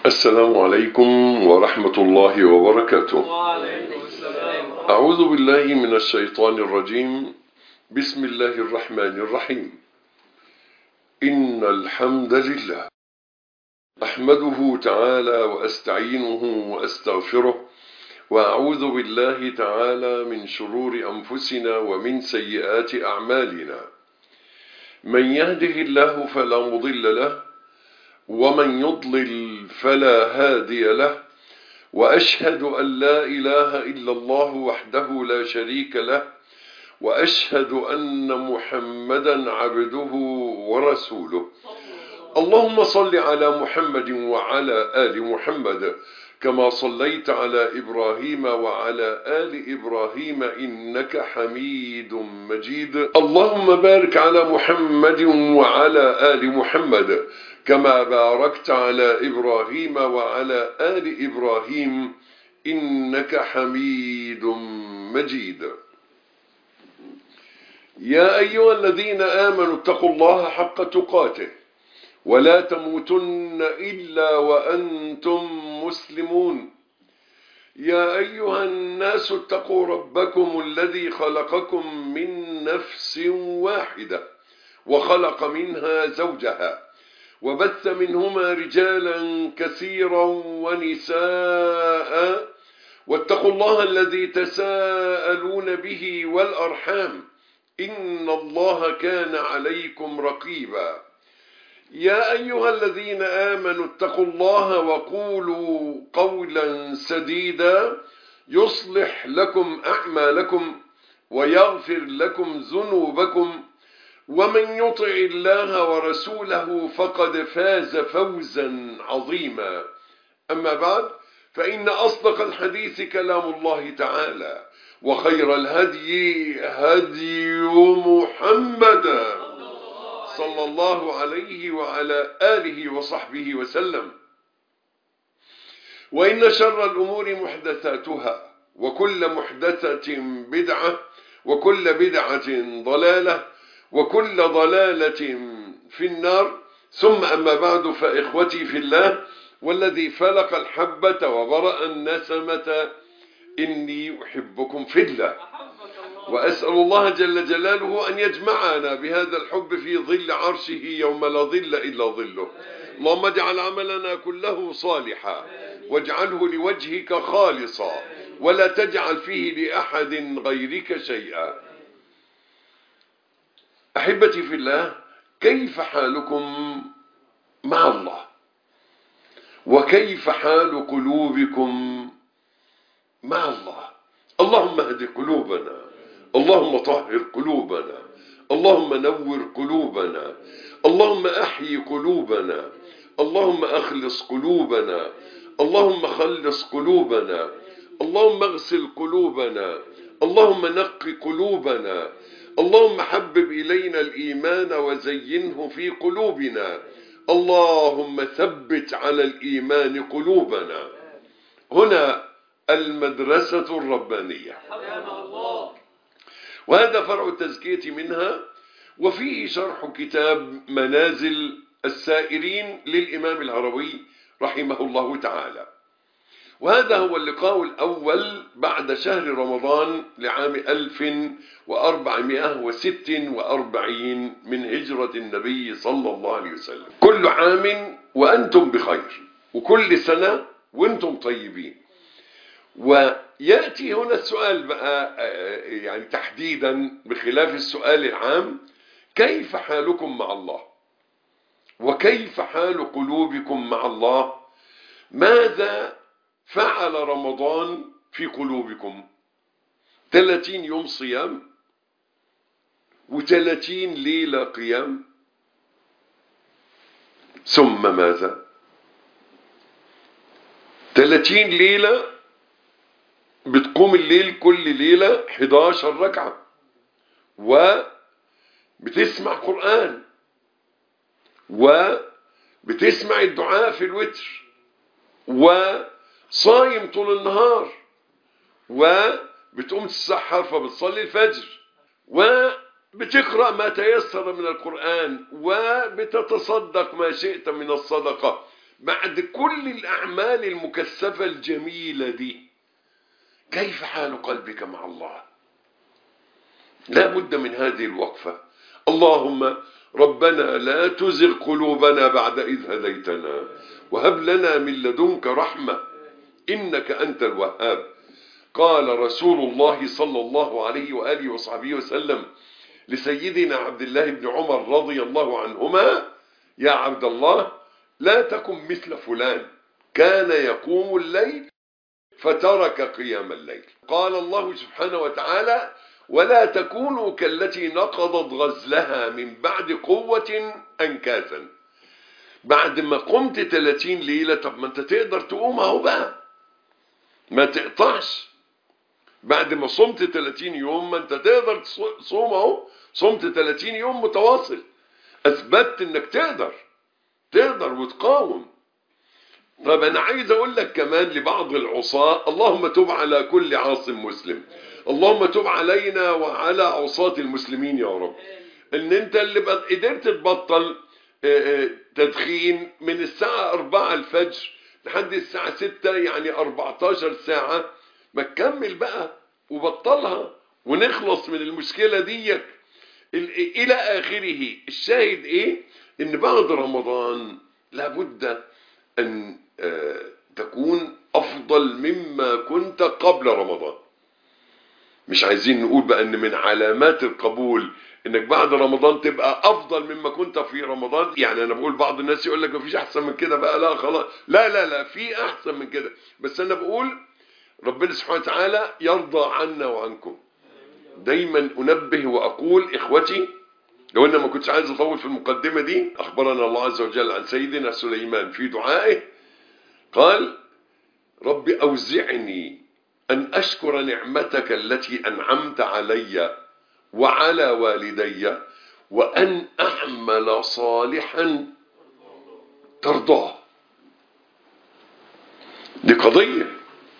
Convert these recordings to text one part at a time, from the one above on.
السلام عليكم ورحمة الله وبركاته وعليكم السلام أعوذ بالله من الشيطان الرجيم بسم الله الرحمن الرحيم إن الحمد لله أحمده تعالى وأستعينه وأستغفره وأعوذ بالله تعالى من شرور أنفسنا ومن سيئات أعمالنا من يهده الله فلا مضل له ومن يضلل فلا هادي له وأشهد أن لا إله إلا الله وحده لا شريك له وأشهد أن محمدا عبده ورسوله اللهم صل على محمد وعلى آل محمد كما صليت على إبراهيم وعلى آل إبراهيم إنك حميد مجيد اللهم بارك على محمد وعلى آل محمد كما باركت على إبراهيم وعلى آل إبراهيم إنك حميد مجيد يا أيها الذين آمنوا اتقوا الله حق تقاته ولا تموتن إلا وأنتم مسلمون يا أيها الناس اتقوا ربكم الذي خلقكم من نفس واحدة وخلق منها زوجها وبث منهما رجالا كثيرا ونساء واتقوا الله الذي تساءلون به والأرحام إن الله كان عليكم رقيبا يا أيها الذين آمنوا اتقوا الله وقولوا قولا سديدا يصلح لكم أعمالكم ويغفر لكم ذنوبكم ومن يطع الله ورسوله فقد فاز فوزا عظيما أما بعد فإن أصدق الحديث كلام الله تعالى وخير الهدي هدي محمد صلى الله عليه وعلى آله وصحبه وسلم وإن شر الأمور محدثاتها وكل محدثة بدعة وكل بدعة ضلالة وكل ضلالة في النار ثم أما بعد فإخوتي في الله والذي فلق الحبة وبرأ النسمة إني أحبكم في الله وأسأل الله جل جلاله أن يجمعنا بهذا الحب في ظل عرشه يوم لا ظل إلا ظله اللهم اجعل عملنا كله صالحا واجعله لوجهك خالصا ولا تجعل فيه لأحد غيرك شيئا أحبتي في الله كيف حالكم مع الله وكيف حال قلوبكم مع الله اللهم اهد قلوبنا اللهم طهر قلوبنا اللهم نور قلوبنا اللهم احيي قلوبنا اللهم اخلص قلوبنا اللهم خلص قلوبنا اللهم اغسل قلوبنا اللهم نق قلوبنا اللهم حبب إلينا الإيمان وزينه في قلوبنا اللهم ثبت على الإيمان قلوبنا هنا المدرسة الربانية وهذا فرع التزكية منها وفيه شرح كتاب منازل السائرين للإمام الهروي رحمه الله تعالى وهذا هو اللقاء الأول بعد شهر رمضان لعام 1446 من هجرة النبي صلى الله عليه وسلم كل عام وأنتم بخير وكل سنة وأنتم طيبين ويأتي هنا السؤال بقى يعني تحديدا بخلاف السؤال العام كيف حالكم مع الله وكيف حال قلوبكم مع الله ماذا فعل رمضان في قلوبكم 30 يوم صيام و30 ليلة قيام ثم ماذا 30 ليلة بتقوم الليل كل ليلة 11 ركعة وبتسمع قرآن وبتسمع الدعاء في الوتر وصايم طول النهار وبتقوم تسحر فبتصلي الفجر وبتقرأ ما تيسر من القرآن وبتتصدق ما شئت من الصدقة بعد كل الأعمال المكثفة الجميلة دي كيف حال قلبك مع الله لا بد من هذه الوقفة اللهم ربنا لا تزغ قلوبنا بعد إذ هديتنا وهب لنا من لدنك رحمة إنك أنت الوهاب قال رسول الله صلى الله عليه وآله وصحبه وسلم لسيدنا عبد الله بن عمر رضي الله عنهما يا عبد الله لا تكن مثل فلان كان يقوم الليل فترك قيام الليل قال الله سبحانه وتعالى ولا تكونوا كالتي نقضت غزلها من بعد قوة أنكاثا بعد ما قمت 30 ليلة طب ما انت تقدر تقوم اهو بقى ما تقطعش بعد ما صمت 30 يوم ما انت تقدر تصوم اهو صمت 30 يوم متواصل اثبتت انك تقدر تقدر وتقاوم طب انا عايز اقول لك كمان لبعض العصاة اللهم تب على كل عاص مسلم اللهم تب علينا وعلى عصاة المسلمين يا رب ان انت اللي قدرت تبطل تدخين من الساعة 4 الفجر لحد الساعة 6 يعني 14 ساعة ما تكمل بقى وبطلها ونخلص من المشكلة ديك الى اخره الشاهد ايه ان بعد رمضان لابد ان تكون افضل مما كنت قبل رمضان مش عايزين نقول بقى ان من علامات القبول انك بعد رمضان تبقى افضل مما كنت في رمضان يعني انا بقول بعض الناس يقول لك مفيش احسن من كده بقى لا خلاص لا لا لا في احسن من كده بس انا بقول ربنا سبحانه وتعالى يرضى عنا وعنكم دايما انبه واقول اخوتي لو انا ما كنتش عايز اطول في المقدمه دي اخبرنا الله عز وجل عن سيدنا سليمان في دعائه قال رب اوزعني ان اشكر نعمتك التي انعمت علي وعلى والدي وان اعمل صالحا ترضاه دي قضيه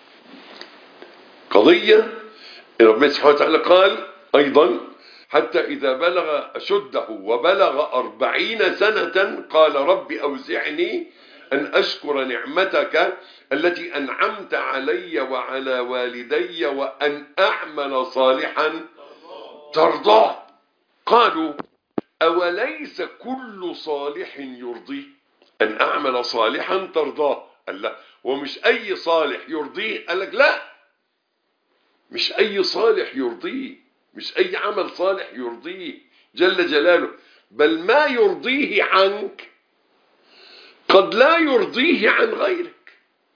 قضيه ربنا سبحانه وتعالى قال ايضا حتى إذا بلغ أشده وبلغ أربعين سنة قال رب أوزعني أن أشكر نعمتك التي أنعمت علي وعلى والدي وأن أعمل صالحا ترضاه قالوا أوليس كل صالح يرضيه أن أعمل صالحا ترضاه قال لا ومش أي صالح يرضيه قال لك لا مش أي صالح يرضيه مش أي عمل صالح يرضيه جل جلاله بل ما يرضيه عنك قد لا يرضيه عن غيرك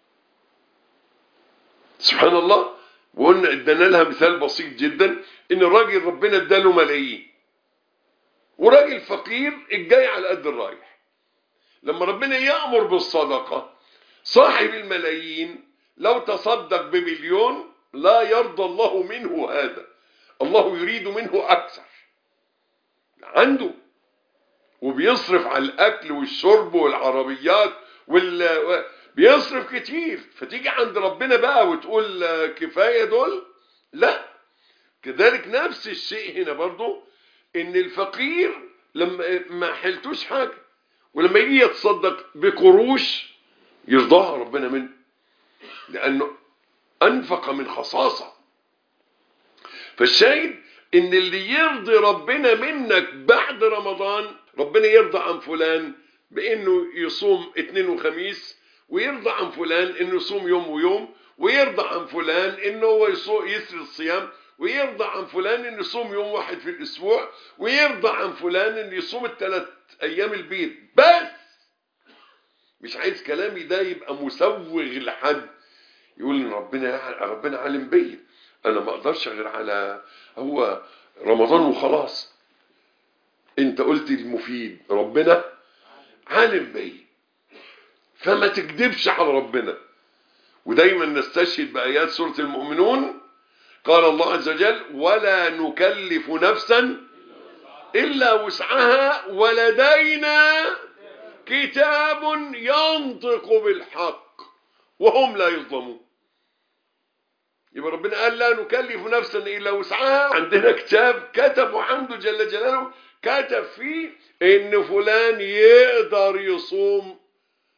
سبحان الله وقلنا ادانا لها مثال بسيط جدا ان الراجل ربنا اداله ملايين وراجل فقير الجاي على قد الرايح لما ربنا يأمر بالصدقة صاحب الملايين لو تصدق بمليون لا يرضى الله منه هذا الله يريد منه أكثر عنده وبيصرف على الأكل والشرب والعربيات وال... بيصرف كتير فتيجي عند ربنا بقى وتقول كفاية دول لا كذلك نفس الشيء هنا برضو ان الفقير لما ما حلتوش حاجة ولما يجي يتصدق بقروش يرضاها ربنا منه لأنه أنفق من خصاصة فالشاهد ان اللي يرضي ربنا منك بعد رمضان ربنا يرضى عن فلان بانه يصوم اثنين وخميس ويرضى عن فلان انه يصوم يوم ويوم ويرضى عن فلان انه هو يسري الصيام ويرضى عن فلان انه يصوم يوم واحد في الاسبوع ويرضى عن فلان انه يصوم الثلاث ايام البيض بس مش عايز كلامي ده يبقى مسوغ لحد يقول ان ربنا ربنا عالم بيا انا ما اقدرش غير على هو رمضان وخلاص انت قلت المفيد ربنا عالم بيا فما تكذبش على ربنا ودايما نستشهد بآيات سورة المؤمنون قال الله عز وجل ولا نكلف نفسا إلا وسعها ولدينا كتاب ينطق بالحق وهم لا يظلمون يبقى ربنا قال لا نكلف نفسا إلا وسعها عندنا كتاب كتب عنده جل جلاله كتب فيه إن فلان يقدر يصوم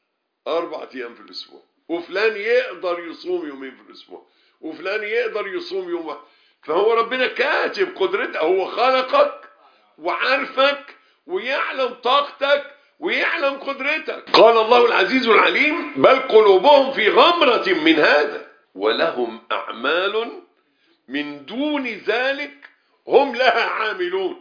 أربعة أيام في الأسبوع وفلان يقدر يصوم يومين في الأسبوع وفلان يقدر يصوم يوم واحد فهو ربنا كاتب قدرته هو خلقك وعارفك ويعلم طاقتك ويعلم قدرتك قال الله العزيز العليم بل قلوبهم في غمرة من هذا ولهم أعمال من دون ذلك هم لها عاملون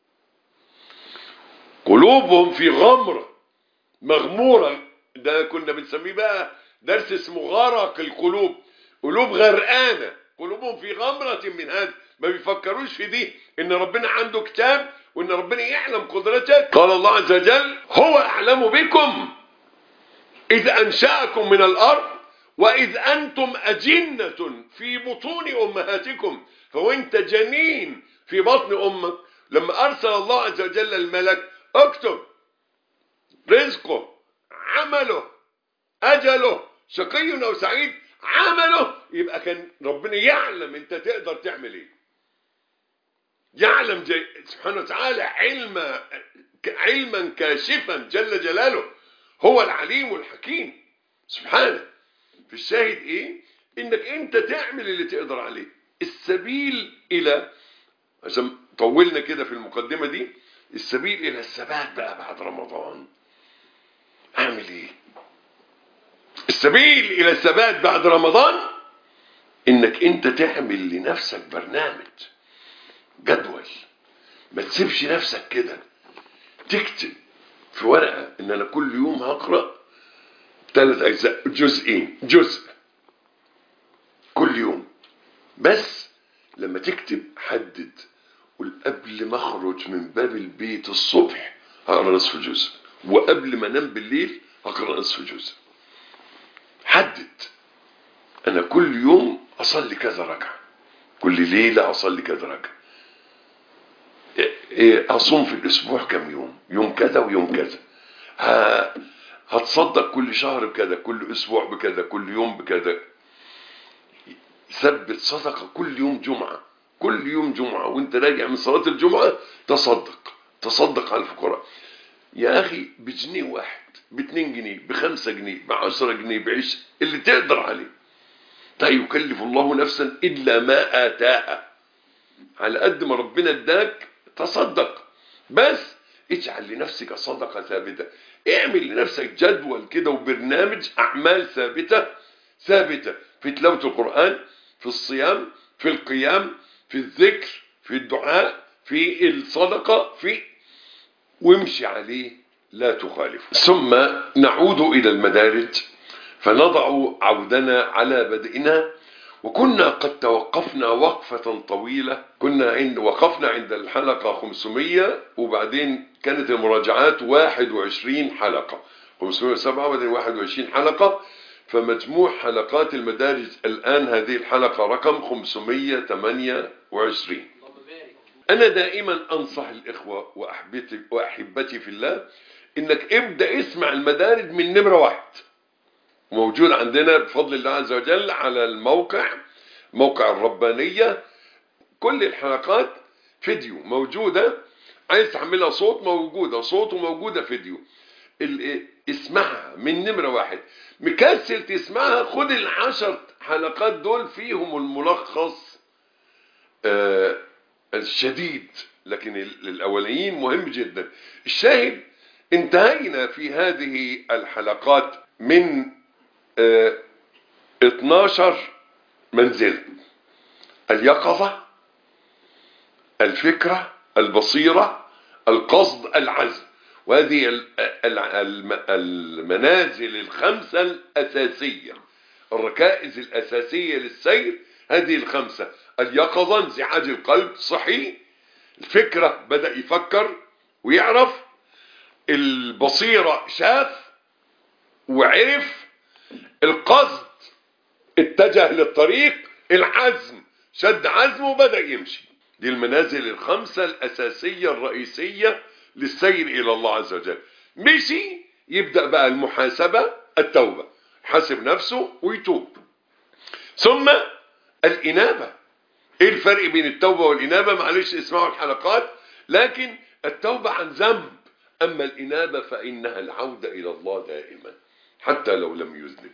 قلوبهم في غمرة مغمورة ده كنا بنسميه بقى درس اسمه غرق القلوب قلوب غرقانة قلوبهم في غمرة من هذا ما بيفكروش في دي ان ربنا عنده كتاب وان ربنا يعلم قدرتك قال الله عز وجل هو اعلم بكم اذ انشأكم من الارض واذ انتم اجنة في بطون امهاتكم فوانت جنين في بطن امك لما ارسل الله عز وجل الملك اكتب رزقه عمله اجله شقي او سعيد عمله يبقى كان ربنا يعلم انت تقدر تعمل ايه يعلم جي سبحانه وتعالى علما علما كاشفا جل جلاله هو العليم الحكيم سبحانه في الشاهد ايه انك انت تعمل اللي تقدر عليه السبيل الى عشان طولنا كده في المقدمة دي السبيل الى الثبات بقى بعد رمضان اعمل ايه السبيل الى الثبات بعد رمضان انك انت تعمل لنفسك برنامج جدول ما تسيبش نفسك كده تكتب في ورقة ان انا كل يوم هقرأ ثلاث اجزاء جزئين جزء كل يوم بس لما تكتب حدد قول قبل ما اخرج من باب البيت الصبح هقرا نصف جزء وقبل ما انام بالليل هقرا نصف جزء حدد انا كل يوم اصلي كذا ركعه كل ليله اصلي كذا ركعه اصوم في الاسبوع كم يوم يوم كذا ويوم كذا هتصدق كل شهر بكذا كل اسبوع بكذا كل يوم بكذا ثبت صدقه كل يوم جمعه كل يوم جمعه وانت راجع من صلاه الجمعه تصدق تصدق على الفقراء يا اخي بجنيه واحد باتنين جنيه بخمسة جنيه بعشرة جنيه بعش اللي تقدر عليه لا يكلف الله نفسا الا ما اتاها على قد ما ربنا اداك تصدق بس اجعل لنفسك صدقة ثابتة اعمل لنفسك جدول كده وبرنامج اعمال ثابتة ثابتة في تلاوة القرآن في الصيام في القيام في الذكر في الدعاء في الصدقة في وامشي عليه لا تخالف ثم نعود إلى المدارج فنضع عودنا على بدئنا وكنا قد توقفنا وقفة طويلة كنا عند وقفنا عند الحلقة 500 وبعدين كانت المراجعات 21 حلقة 507 وبعدين 21 حلقة فمجموع حلقات المدارج الآن هذه الحلقة رقم 528 أنا دائما أنصح الإخوة وأحبتي, وأحبتي في الله إنك ابدأ اسمع المدارج من نمرة واحد موجود عندنا بفضل الله عز وجل على الموقع موقع الربانية كل الحلقات فيديو موجودة عايز تعملها صوت موجودة صوت وموجودة فيديو اسمعها من نمرة واحد مكسل تسمعها خد العشر حلقات دول فيهم الملخص آه الشديد لكن الاولين مهم جدا الشاهد انتهينا في هذه الحلقات من اه 12 منزل اليقظة الفكرة البصيرة القصد العزم وهذه المنازل الخمسة الأساسية الركائز الأساسية للسير هذه الخمسة اليقظة انزعاج القلب صحي الفكرة بدأ يفكر ويعرف البصيرة شاف وعرف القصد اتجه للطريق العزم شد عزمه وبدأ يمشي دي المنازل الخمسة الأساسية الرئيسية للسير إلى الله عز وجل مشي يبدأ بقى المحاسبة التوبة حاسب نفسه ويتوب ثم الإنابة ايه الفرق بين التوبة والإنابة معلش اسمعوا الحلقات لكن التوبة عن ذنب أما الإنابة فإنها العودة إلى الله دائما حتى لو لم يذنب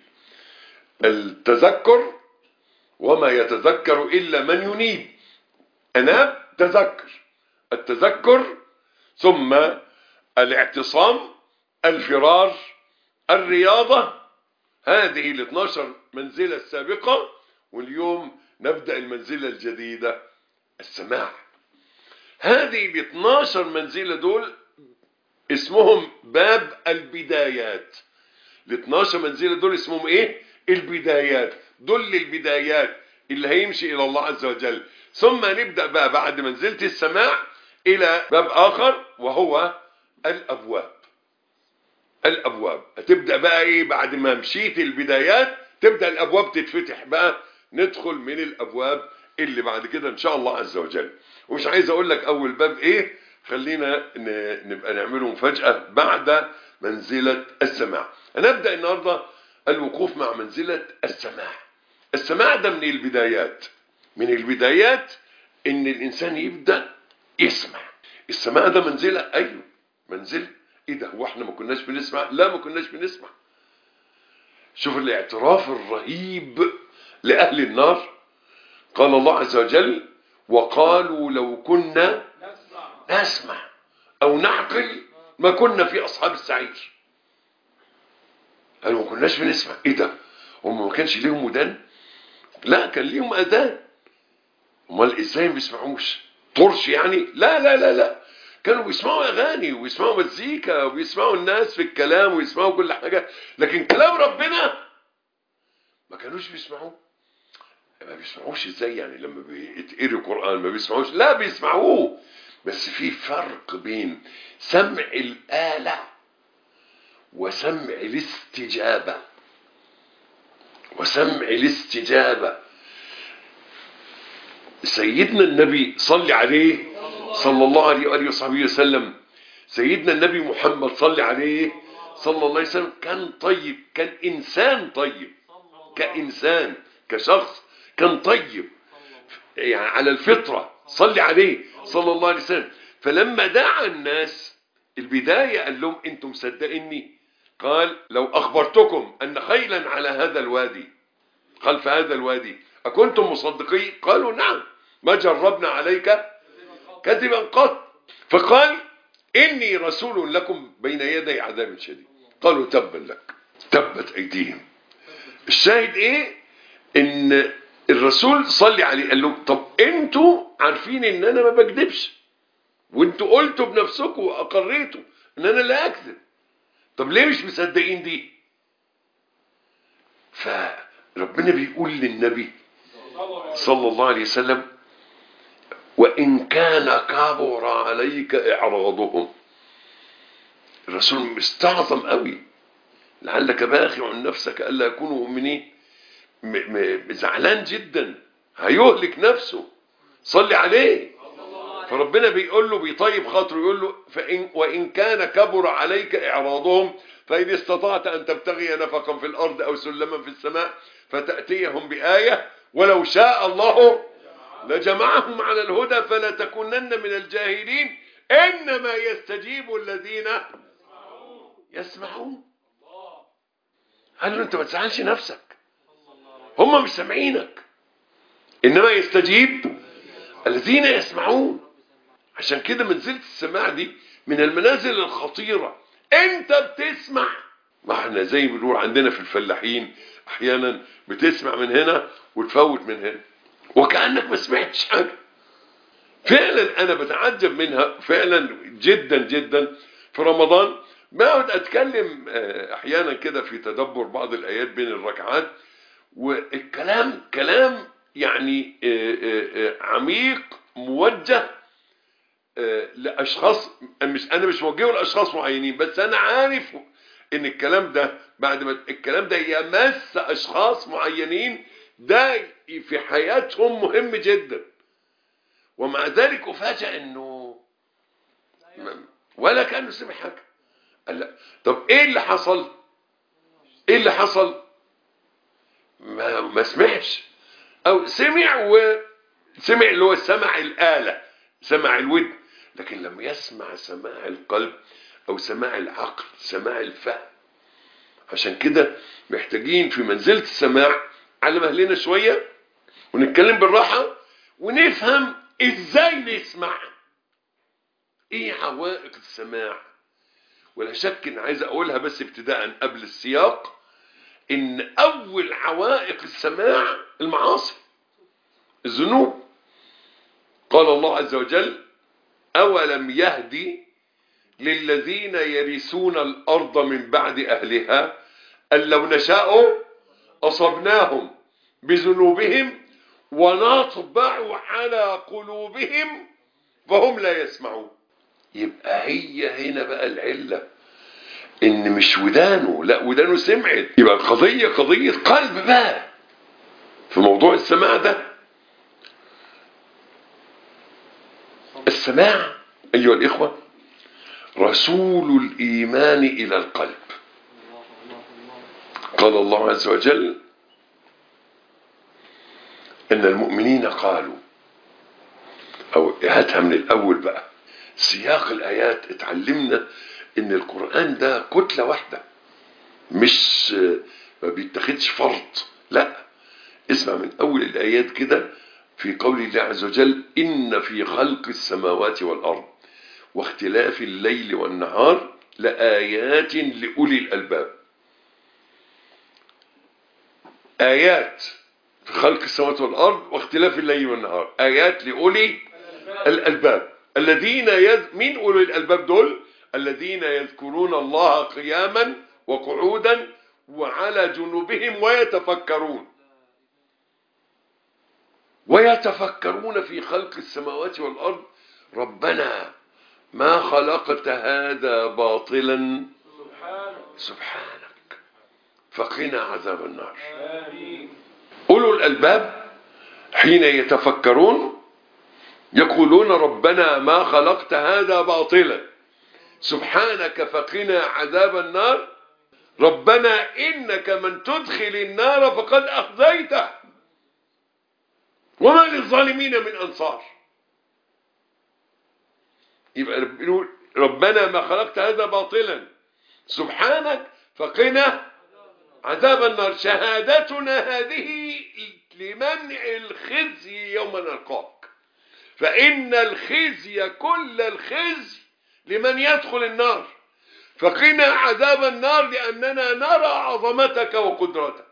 التذكر وما يتذكر إلا من ينيب أناب تذكر التذكر ثم الاعتصام الفرار الرياضة هذه ال 12 منزلة السابقة واليوم نبدأ المنزلة الجديدة السماع هذه ال 12 منزلة دول اسمهم باب البدايات ال 12 منزلة دول اسمهم ايه البدايات دول البدايات اللي هيمشي الى الله عز وجل ثم نبدأ بقى بعد منزلة السماع الى باب اخر وهو الابواب الابواب هتبدأ بقى ايه بعد ما مشيت البدايات تبدأ الابواب تتفتح بقى ندخل من الابواب اللي بعد كده ان شاء الله عز وجل ومش عايز اقول لك اول باب ايه خلينا نبقى نعمله مفاجأة بعد منزلة السماع هنبدأ النهاردة الوقوف مع منزلة السماع السماع ده من البدايات من البدايات ان الانسان يبدأ يسمع السماع ده منزلة ايوه منزلة ايه ده هو احنا ما كناش بنسمع لا ما كناش بنسمع شوف الاعتراف الرهيب لأهل النار قال الله عز وجل وقالوا لو كنا نسمع أو نعقل ما كنا في أصحاب السعير قالوا ما كناش بنسمع إيه ده هم ما كانش ليهم ودان لا كان ليهم أذان امال إزاي ما بيسمعوش طرش يعني لا لا لا لا كانوا بيسمعوا أغاني ويسمعوا مزيكا ويسمعوا الناس في الكلام ويسمعوا كل حاجة لكن كلام ربنا ما كانوش بيسمعوه ما بيسمعوش ازاي يعني لما بيتقري قرآن ما بيسمعوش لا بيسمعوه بس في فرق بين سمع الآلة وسمع الاستجابة وسمع الاستجابة سيدنا النبي صلى عليه صلى الله عليه وآله وصحبه وسلم سيدنا النبي محمد صلى عليه صلى الله عليه وسلم كان طيب كان إنسان طيب كإنسان كشخص كان طيب يعني على الفطرة صلي عليه صلى الله عليه وسلم فلما دعا الناس البداية قال لهم انتم مصدقيني قال لو أخبرتكم أن خيلا على هذا الوادي خلف هذا الوادي أكنتم مصدقين قالوا نعم ما جربنا عليك كذبا قط فقال إني رسول لكم بين يدي عذاب شديد قالوا تبا لك تبت أيديهم الشاهد إيه إن الرسول صلي عليه قال له طب انتوا عارفين ان انا ما بكذبش وانتوا قلتوا بنفسكم واقريتوا ان انا لا اكذب طب ليه مش مصدقين دي فربنا بيقول للنبي صلى الله عليه وسلم وان كان كبر عليك اعراضهم الرسول مستعظم قوي لعلك باخع نفسك الا يكونوا مؤمنين زعلان جدا هيهلك نفسه صلي عليه فربنا بيقول له بيطيب خاطره يقول له فإن وإن كان كبر عليك إعراضهم فإن استطعت أن تبتغي نفقا في الأرض أو سلما في السماء فتأتيهم بآية ولو شاء الله لجمعهم على الهدى فلا تكونن من الجاهلين إنما يستجيب الذين يسمعون قال له أنت ما تزعلش نفسك هم مش سامعينك انما يستجيب الذين يسمعون عشان كده منزلة السماع دي من المنازل الخطيرة انت بتسمع ما احنا زي ما بنقول عندنا في الفلاحين احيانا بتسمع من هنا وتفوت من هنا وكأنك ما سمعتش حاجة فعلا انا بتعجب منها فعلا جدا جدا في رمضان بقعد اتكلم احيانا كده في تدبر بعض الايات بين الركعات والكلام كلام يعني عميق موجه لاشخاص مش انا مش موجهه لاشخاص معينين بس انا عارف ان الكلام ده بعد ما الكلام ده يمس اشخاص معينين ده في حياتهم مهم جدا ومع ذلك افاجئ انه ولا كانه سمع حاجه قال لا طب ايه اللي حصل ايه اللي حصل ما, ما سمعش او سمع وسمع اللي هو سمع الآلة سمع الود لكن لم يسمع سماع القلب او سماع العقل سماع الفهم عشان كده محتاجين في منزلة السماع على مهلنا شوية ونتكلم بالراحة ونفهم ازاي نسمع ايه عوائق السماع ولا شك ان عايز اقولها بس ابتداء قبل السياق ان اول عوائق السماع المعاصي الذنوب قال الله عز وجل اولم يهدي للذين يرثون الارض من بعد اهلها ان لو نشاء اصبناهم بذنوبهم ونطبع على قلوبهم فهم لا يسمعون يبقى هي هنا بقى العله ان مش ودانه لا ودانه سمعت يبقى القضيه قضيه قلب بقى في موضوع السماع ده السماع ايها الاخوه رسول الايمان الى القلب قال الله عز وجل ان المؤمنين قالوا او هاتها من الاول بقى سياق الايات اتعلمنا ان القرآن ده كتلة واحدة مش ما بيتاخدش فرض لا اسمع من اول الايات كده في قول الله عز وجل ان في خلق السماوات والارض واختلاف الليل والنهار لآيات لأولي الألباب آيات في خلق السماوات والأرض واختلاف الليل والنهار آيات لأولي الألباب الذين يذ... من أولي الألباب دول الذين يذكرون الله قياما وقعودا وعلى جنوبهم ويتفكرون ويتفكرون في خلق السماوات والأرض ربنا ما خلقت هذا باطلا سبحانك فقنا عذاب النار أولو الألباب حين يتفكرون يقولون ربنا ما خلقت هذا باطلا سبحانك فقنا عذاب النار ربنا إنك من تدخل النار فقد أخزيته وما للظالمين من أنصار يبقى بيقول ربنا ما خلقت هذا باطلا سبحانك فقنا عذاب النار شهادتنا هذه لمنع الخزي يوم نلقاك فإن الخزي كل الخزي لمن يدخل النار فقنا عذاب النار لأننا نرى عظمتك وقدرتك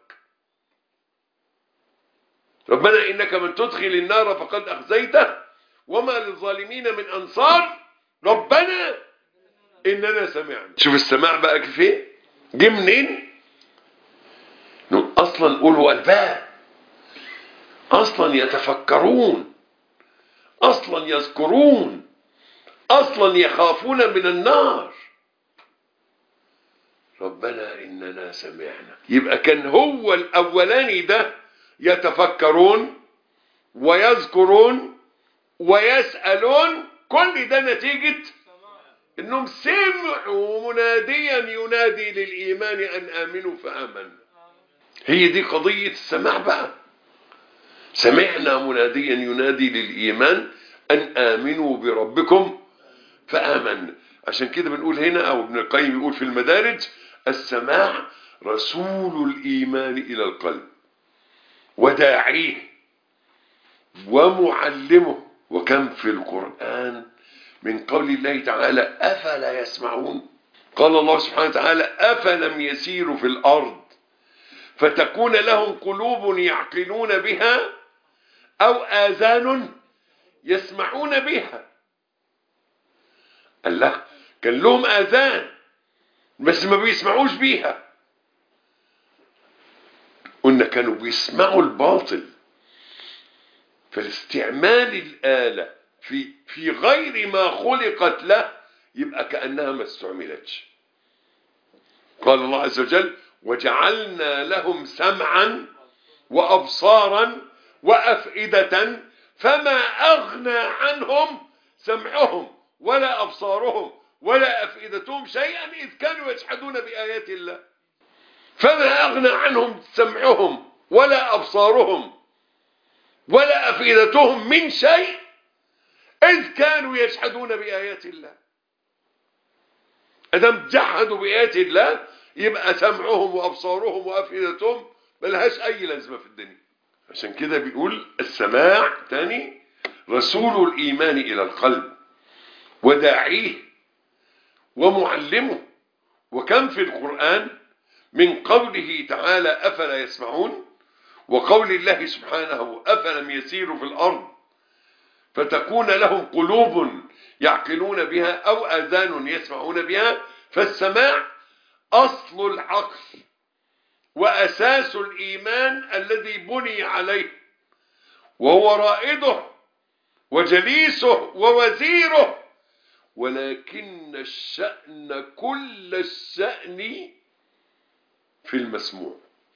ربنا إنك من تدخل النار فقد أخزيته وما للظالمين من أنصار ربنا إننا سمعنا شوف السماع بقى كيف ايه جه منين أصلا قولوا ألباب أصلا يتفكرون أصلا يذكرون أصلا يخافون من النار ربنا إننا سمعنا يبقى كان هو الأولاني ده يتفكرون ويذكرون ويسألون كل ده نتيجة انهم سمعوا مناديا ينادي للإيمان أن آمنوا فآمنوا هي دي قضية السماع بقى سمعنا مناديا ينادي للإيمان أن آمنوا بربكم فآمنا عشان كده بنقول هنا أو ابن القيم يقول في المدارج السماع رسول الإيمان إلى القلب وداعيه ومعلمه وكم في القرآن من قول الله تعالى أفلا يسمعون قال الله سبحانه وتعالى أفلم يسيروا في الأرض فتكون لهم قلوب يعقلون بها أو آذان يسمعون بها الله كان لهم آذان بس ما بيسمعوش بيها قلنا كانوا بيسمعوا الباطل فالاستعمال الآلة في في غير ما خلقت له يبقى كأنها ما استعملتش قال الله عز وجل وجعلنا لهم سمعا وأبصارا وأفئدة فما أغنى عنهم سمعهم ولا أبصارهم ولا أفئدتهم شيئا إذ كانوا يجحدون بآيات الله فما أغنى عنهم سمعهم ولا أبصارهم ولا أفئدتهم من شيء إذ كانوا يجحدون بآيات الله أدم جحدوا بآيات الله يبقى سمعهم وأبصارهم وأفئدتهم ملهاش أي لازمة في الدنيا عشان كده بيقول السماع تاني رسول الإيمان إلى القلب وداعيه ومعلمه وكم في القرآن من قوله تعالى أفلا يسمعون وقول الله سبحانه أفلم يسيروا في الأرض فتكون لهم قلوب يعقلون بها أو آذان يسمعون بها فالسماع أصل العقل وأساس الإيمان الذي بني عليه وهو رائده وجليسه ووزيره ولكن الشأن كل الشأن في المسموع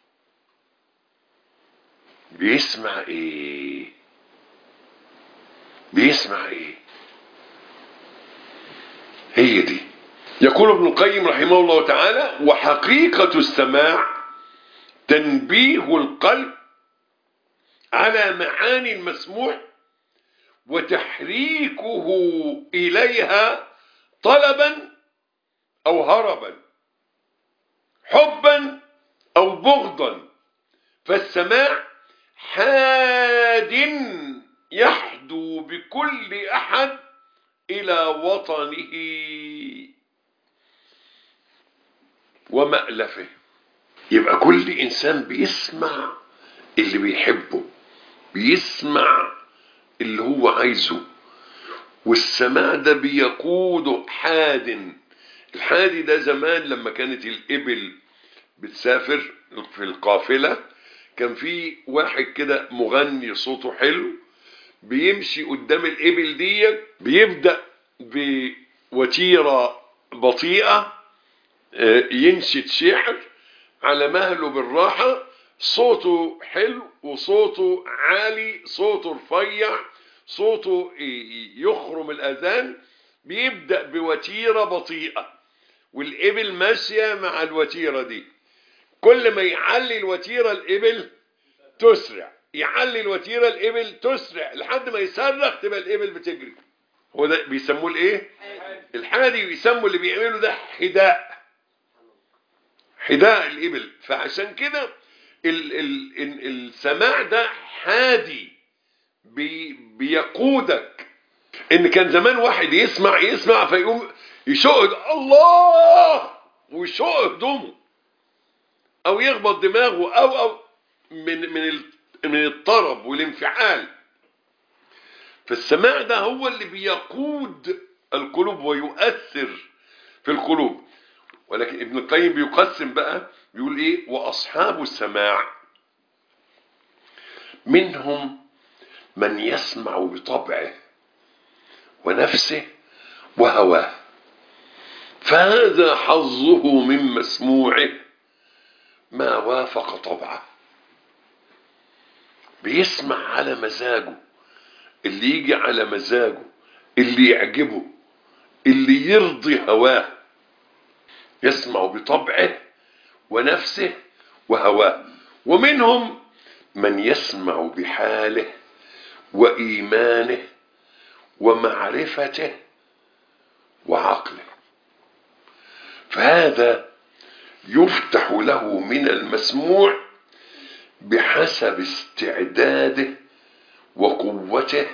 بيسمع ايه بيسمع ايه هي دي يقول ابن القيم رحمه الله تعالى وحقيقة السماع تنبيه القلب على معاني المسموع وتحريكه إليها طلبا أو هربا حبا أو بغضا فالسماع حاد يحدو بكل أحد إلى وطنه ومألفه يبقى كل إنسان بيسمع اللي بيحبه بيسمع اللي هو عايزه والسماع ده بيقوده حاد الحادي ده زمان لما كانت الإبل بتسافر في القافلة كان في واحد كده مغني صوته حلو بيمشي قدام الإبل دي بيبدأ بوتيرة بطيئة ينشد شعر على مهله بالراحة صوته حلو وصوته عالي صوته رفيع صوته يخرم الأذان بيبدأ بوتيرة بطيئة والإبل ماشية مع الوتيرة دي كل ما يعلي الوتيرة الإبل تسرع يعلي الوتيرة الإبل تسرع لحد ما يصرخ تبقى الإبل بتجري هو ده بيسموه الايه الحادي بيسموا اللي بيعملوا ده حداء حداء الإبل فعشان كده ال ال ال السماع ده حادي بي بيقودك ان كان زمان واحد يسمع يسمع فيقوم يشق الله ويشق هدومه او يخبط دماغه او او من من من الطرب والانفعال فالسماع ده هو اللي بيقود القلوب ويؤثر في القلوب ولكن ابن القيم بيقسم بقى بيقول ايه واصحاب السماع منهم من يسمع بطبعه ونفسه وهواه فهذا حظه من مسموعه ما وافق طبعه بيسمع على مزاجه اللي يجي على مزاجه اللي يعجبه اللي يرضي هواه يسمع بطبعه ونفسه وهواه ومنهم من يسمع بحاله وإيمانه ومعرفته وعقله فهذا يفتح له من المسموع بحسب استعداده وقوته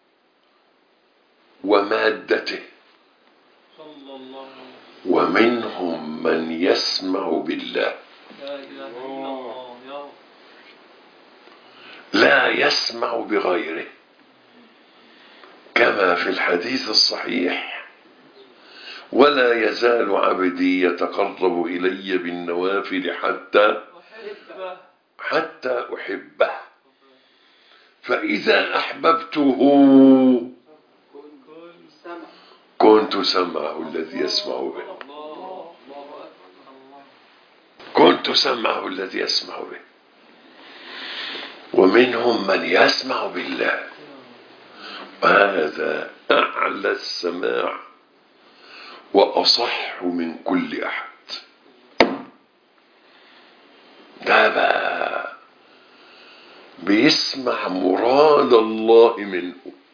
ومادته صلى الله عليه ومنهم من يسمع بالله لا إله إلا الله يا رب لا يسمع بغيره كما في الحديث الصحيح ولا يزال عبدي يتقرب إلي بالنوافل حتى أحبه حتى أحبه فإذا أحببته كل سمع كنت سمعه الذي يسمع به الله الله أكبر الله كنت سمعه الذي يسمع به ومنهم من يسمع بالله وهذا أعلى السماع وأصح من كل أحد ده بقى بيسمع مراد الله منه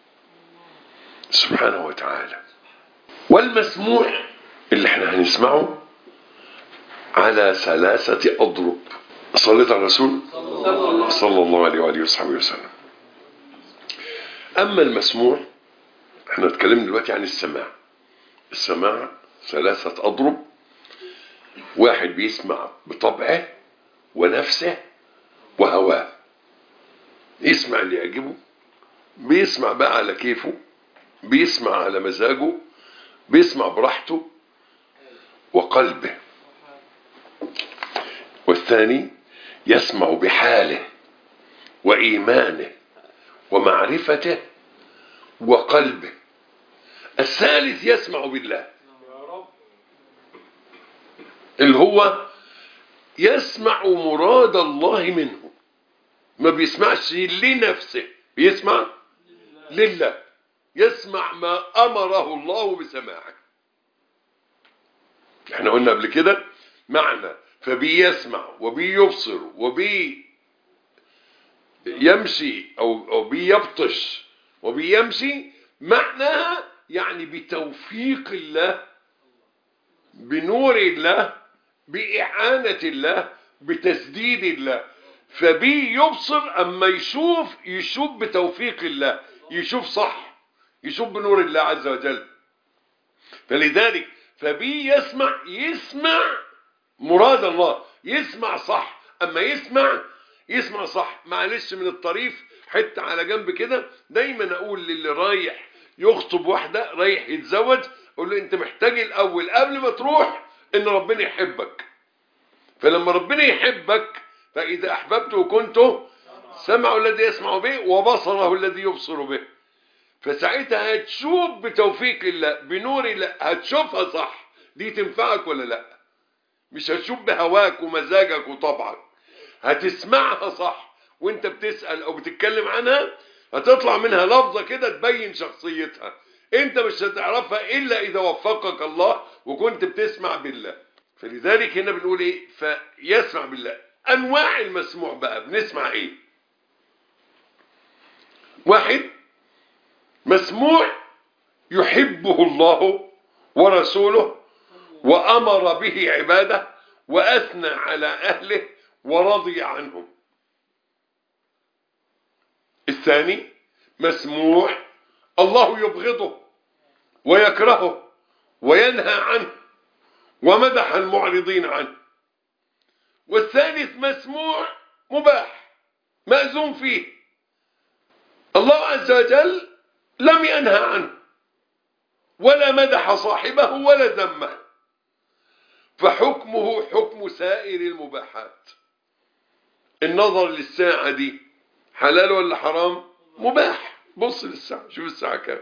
سبحانه وتعالى والمسموع اللي احنا هنسمعه على ثلاثة أضرب صليت على الرسول صلى الله صلى الله عليه وآله وصحبه وسلم أما المسموع احنا اتكلمنا دلوقتي عن السماع السماع ثلاثة أضرب واحد بيسمع بطبعه ونفسه وهواه يسمع اللي يعجبه بيسمع بقى على كيفه بيسمع على مزاجه بيسمع براحته وقلبه والثاني يسمع بحاله وإيمانه ومعرفته وقلبه الثالث يسمع بالله اللي هو يسمع مراد الله منه ما بيسمعش لنفسه بيسمع لله يسمع ما أمره الله بسماعه احنا قلنا قبل كده معنى فبيسمع وبيبصر وبي يمشي أو, أو بيبطش وبيمشي معناها يعني بتوفيق الله بنور الله بإعانة الله بتسديد الله فبي يبصر أما يشوف يشوف بتوفيق الله يشوف صح يشوف بنور الله عز وجل فلذلك فبي يسمع يسمع مراد الله يسمع صح أما يسمع يسمع صح معلش من الطريف حتة على جنب كده دايما أقول للي رايح يخطب واحدة رايح يتزوج أقول له أنت محتاج الأول قبل ما تروح إن ربنا يحبك فلما ربنا يحبك فإذا أحببته كنت سمعه الذي يسمع به وبصره الذي يبصر به فساعتها هتشوف بتوفيق الله بنور الله هتشوفها صح دي تنفعك ولا لا مش هتشوف بهواك ومزاجك وطبعك هتسمعها صح وانت بتسأل او بتتكلم عنها هتطلع منها لفظة كده تبين شخصيتها انت مش هتعرفها الا اذا وفقك الله وكنت بتسمع بالله فلذلك هنا بنقول ايه فيسمع بالله انواع المسموع بقى بنسمع ايه واحد مسموع يحبه الله ورسوله وامر به عباده واثنى على اهله ورضي عنهم الثاني مسموع الله يبغضه ويكرهه وينهى عنه ومدح المعرضين عنه والثالث مسموع مباح مأذون فيه الله عز وجل لم ينهى عنه ولا مدح صاحبه ولا ذمه فحكمه حكم سائر المباحات النظر للساعة دي حلال ولا حرام مباح بص للساعة شوف الساعة كام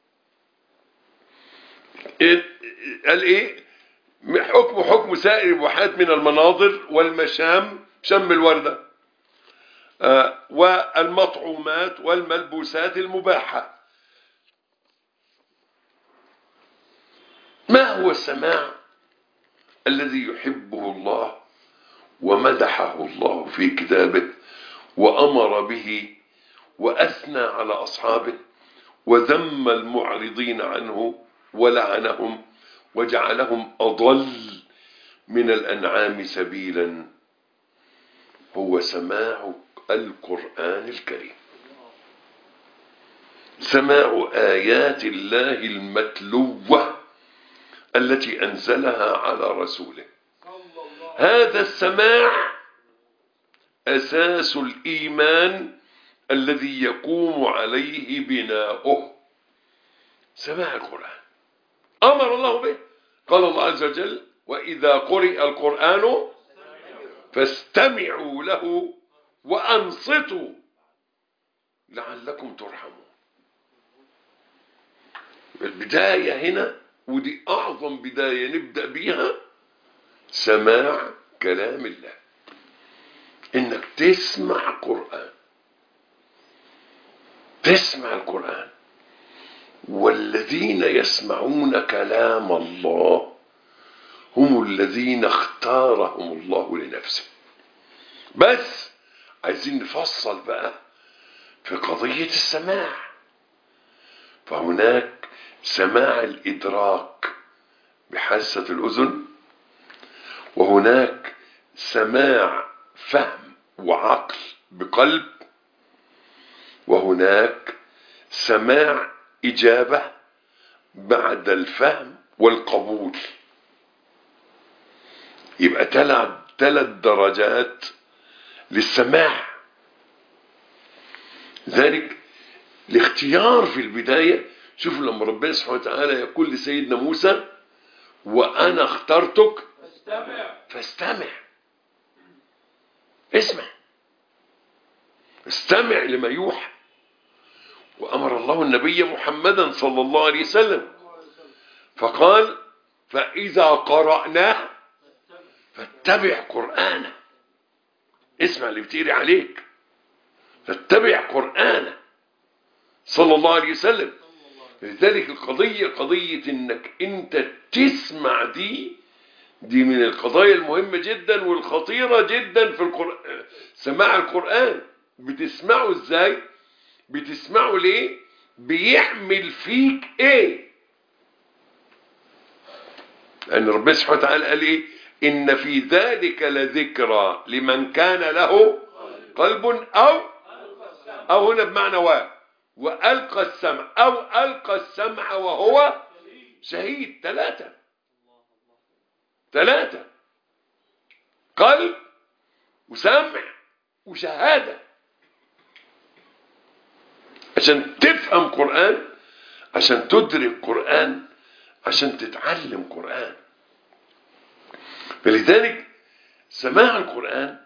قال ايه حكم حكم سائر المباحات من المناظر والمشام شم الوردة آه والمطعومات والملبوسات المباحة ما هو السماع الذي يحبه الله ومدحه الله في كتابه وأمر به وأثنى على أصحابه وذم المعرضين عنه ولعنهم وجعلهم أضل من الأنعام سبيلا هو سماع القرآن الكريم سماع آيات الله المتلوة التي أنزلها على رسوله هذا السماع أساس الإيمان الذي يقوم عليه بناؤه سماع القرآن أمر الله به قال الله عز وجل وإذا قرئ القرآن فاستمعوا له وأنصتوا لعلكم ترحمون البداية هنا ودي أعظم بداية نبدأ بيها سماع كلام الله إنك تسمع قرآن تسمع القرآن والذين يسمعون كلام الله هم الذين اختارهم الله لنفسه بس عايزين نفصل بقى في قضية السماع فهناك سماع الإدراك بحاسة الأذن وهناك سماع فهم وعقل بقلب وهناك سماع إجابة بعد الفهم والقبول يبقى ثلاث ثلاث درجات للسماع ذلك الاختيار في البداية شوف لما ربنا سبحانه وتعالى يقول لسيدنا موسى وأنا اخترتك استمع فاستمع اسمع استمع لما يوحى وأمر الله النبي محمدا صلى الله عليه وسلم فقال فإذا قرأناه فاتبع قرآنه اسمع اللي بتقري عليك فاتبع قرآنه صلى الله عليه وسلم لذلك القضية قضية انك انت تسمع دي دي من القضايا المهمة جدا والخطيرة جدا في القرآن سماع القرآن بتسمعه ازاي بتسمعه ليه بيعمل فيك ايه لان ربنا سبحانه وتعالى قال ايه ان في ذلك لذكرى لمن كان له قلب او او هنا بمعنى و والقى السمع او القى السمع وهو شهيد ثلاثه ثلاثه قلب وسمع وشهاده عشان تفهم قرآن عشان تدرك قرآن عشان تتعلم قرآن فلذلك سماع القرآن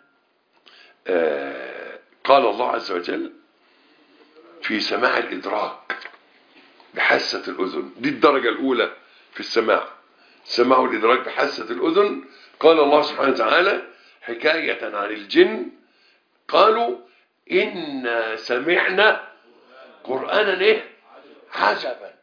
آه قال الله عز وجل في سماع الإدراك بحاسة الأذن دي الدرجة الأولى في السماع سماع الإدراك بحاسة الأذن قال الله سبحانه وتعالى حكاية عن الجن قالوا إنا سمعنا قرآنا إيه عجبا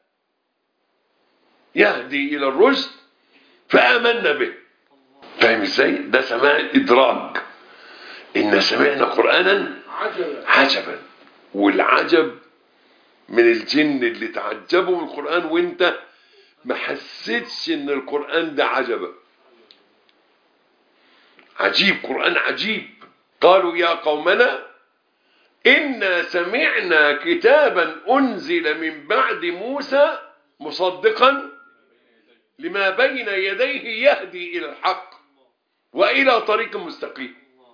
يهدي إلى الرشد فآمنا به فاهم ازاي ده سماع الإدراك إن سمعنا قرآنا عجبا عجبا والعجب من الجن اللي تعجبوا من القرآن وانت ما حسيتش ان القرآن ده عجبا عجيب قرآن عجيب قالوا يا قومنا إنا سمعنا كتابا أنزل من بعد موسى مصدقا لما بين يديه يهدي إلى الحق وإلى طريق مستقيم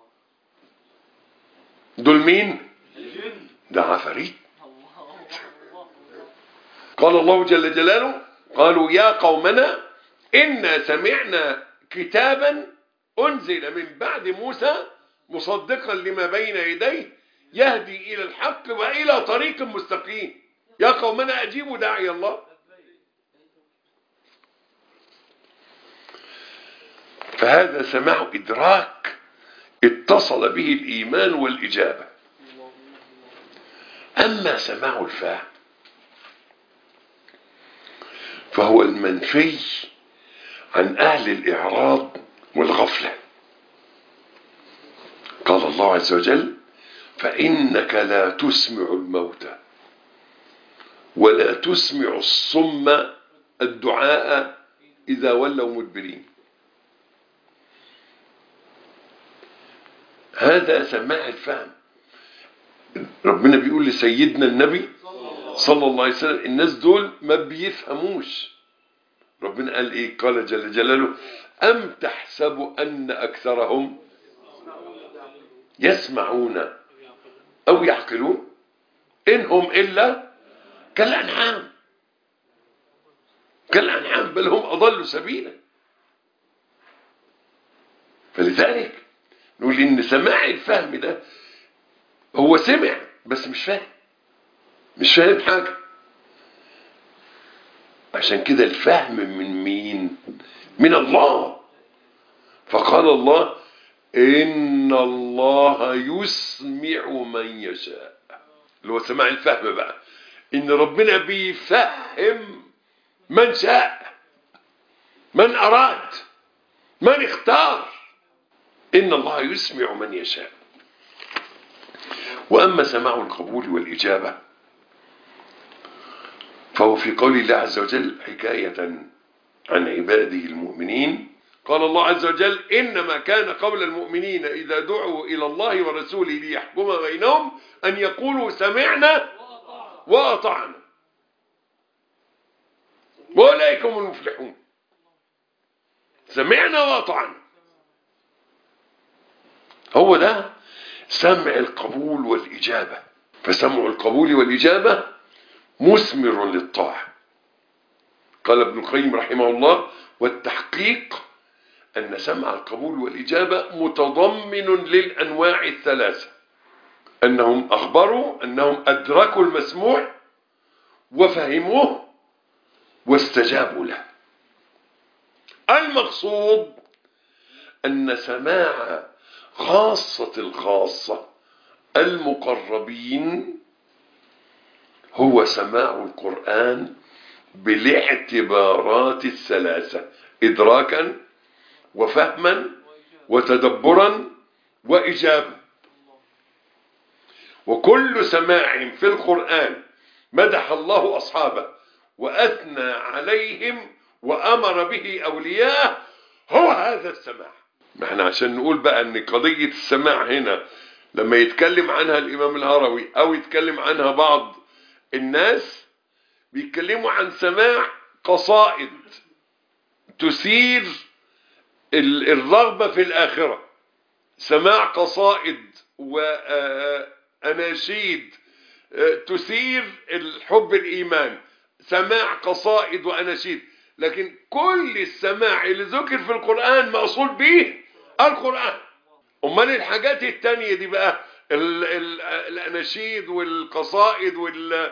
دول مين؟ الجن ده عفاريت الله الله قال الله جل جلاله قالوا يا قومنا إنا سمعنا كتابا أنزل من بعد موسى مصدقا لما بين يديه يهدي إلى الحق وإلى طريق مستقيم يا قومنا أجيبوا داعي الله فهذا سماع إدراك اتصل به الإيمان والإجابة أما سماع الفهم فهو المنفي عن أهل الإعراض والغفلة قال الله عز وجل فإنك لا تسمع الموتى ولا تسمع الصم الدعاء إذا ولوا مدبرين هذا سماع الفهم ربنا بيقول لسيدنا النبي صلى الله عليه وسلم الناس دول ما بيفهموش ربنا قال ايه قال جل جلاله ام تحسب ان اكثرهم يسمعون او يعقلون انهم الا كالانعام كالانعام بل هم اضلوا سبيلا فلذلك نقول ان سماع الفهم ده هو سمع بس مش فاهم مش فاهم حاجة عشان كده الفهم من مين من الله فقال الله إن الله يسمع من يشاء اللي هو سماع الفهم بقى إن ربنا بيفهم من شاء من أراد من اختار إن الله يسمع من يشاء وأما سماع القبول والإجابة فهو في قول الله عز وجل حكاية عن عباده المؤمنين قال الله عز وجل إنما كان قول المؤمنين إذا دعوا إلى الله ورسوله ليحكم بينهم أن يقولوا سمعنا وأطعنا وأولئك هم المفلحون سمعنا وأطعنا هو ده سمع القبول والإجابة فسمع القبول والإجابة مثمر للطاعة قال ابن القيم رحمه الله والتحقيق أن سمع القبول والإجابة متضمن للأنواع الثلاثة أنهم أخبروا أنهم أدركوا المسموع وفهموه واستجابوا له المقصود أن سماع خاصة الخاصة المقربين هو سماع القرآن بالاعتبارات الثلاثة إدراكا وفهما وتدبرا وإجابة وكل سماع في القرآن مدح الله أصحابه وأثنى عليهم وأمر به أولياءه هو هذا السماع ما احنا عشان نقول بقى ان قضية السماع هنا لما يتكلم عنها الإمام الهروي أو يتكلم عنها بعض الناس بيتكلموا عن سماع قصائد تثير الرغبة في الآخرة سماع قصائد وأناشيد تثير الحب الإيمان سماع قصائد وأناشيد لكن كل السماع اللي ذكر في القرآن مقصود به القرآن أمال الحاجات التانية دي بقى ال ال الأناشيد والقصائد وال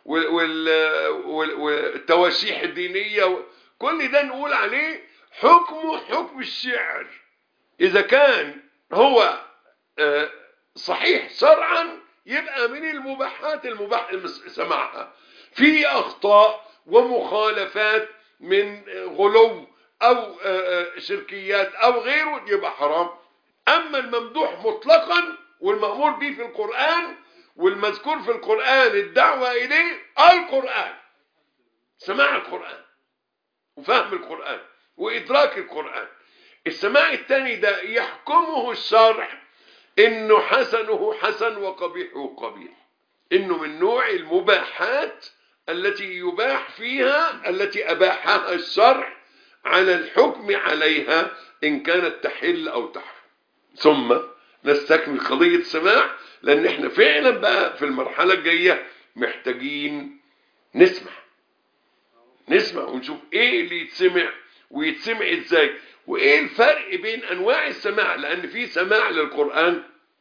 والتواشيح الدينية كل ده نقول عليه حكمه حكم الشعر إذا كان هو صحيح شرعا يبقى من المباحات المباح سماعها في أخطاء ومخالفات من غلو أو شركيات أو غيره يبقى حرام أما الممدوح مطلقا والمأمور به في القرآن والمذكور في القرآن الدعوة إليه القرآن سماع القرآن وفهم القرآن وإدراك القرآن السماع الثاني ده يحكمه الشرع إنه حسنه حسن وقبيحه قبيح إنه من نوع المباحات التي يباح فيها التي أباحها الشرع على الحكم عليها إن كانت تحل أو تحرم ثم نستكمل قضية السماع لأن احنا فعلا بقى في المرحلة الجاية محتاجين نسمع نسمع ونشوف ايه اللي يتسمع ويتسمع ازاي وايه الفرق بين انواع السماع لان في سماع للقرآن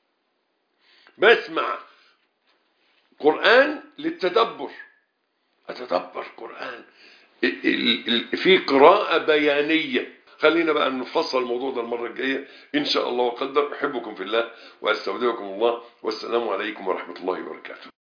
بسمع قرآن للتدبر اتدبر قرآن في قراءة بيانية خلينا بقى نفصل الموضوع ده المرة الجاية إن شاء الله وقدر أحبكم في الله وأستودعكم الله والسلام عليكم ورحمة الله وبركاته